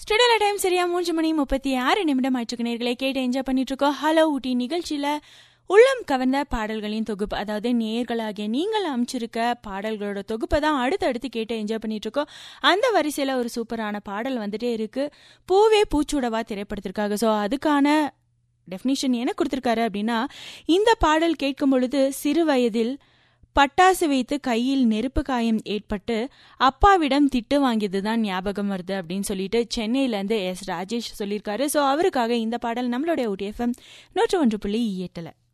ஸ்டுடியோல time சரியா மூன்று மணி முப்பத்தி ஆறு நிமிடம் ஆயிடுச்சு நேர்களை கேட்டு என்ஜாய் பண்ணிட்டு இருக்கோம் ஹலோ ஊட்டி நிகழ்ச்சியில உள்ளம் கவர்ந்த பாடல்களின் தொகுப்பு அதாவது நேர்களாகிய நீங்கள் அமைச்சிருக்க பாடல்களோட தொகுப்பை தான் அடுத்தடுத்து கேட்டு என்ஜாய் பண்ணிட்டு இருக்கோம் அந்த வரிசையில ஒரு சூப்பரான பாடல் வந்துட்டே இருக்கு பூவே பூச்சூடவா திரைப்படத்திற்காக ஸோ அதுக்கான டெஃபினிஷன் என்ன கொடுத்துருக்காரு அப்படின்னா இந்த பாடல் கேட்கும் பொழுது சிறு வயதில் பட்டாசு வைத்து கையில் நெருப்பு காயம் ஏற்பட்டு அப்பாவிடம் திட்டு வாங்கியது தான் ஞாபகம் வருது அப்படின்னு சொல்லிட்டு சென்னையிலேருந்து எஸ் ராஜேஷ் சொல்லியிருக்காரு ஸோ அவருக்காக இந்த பாடல் நம்மளுடைய OTFM நூற்று ஒன்று புள்ளி எட்டில்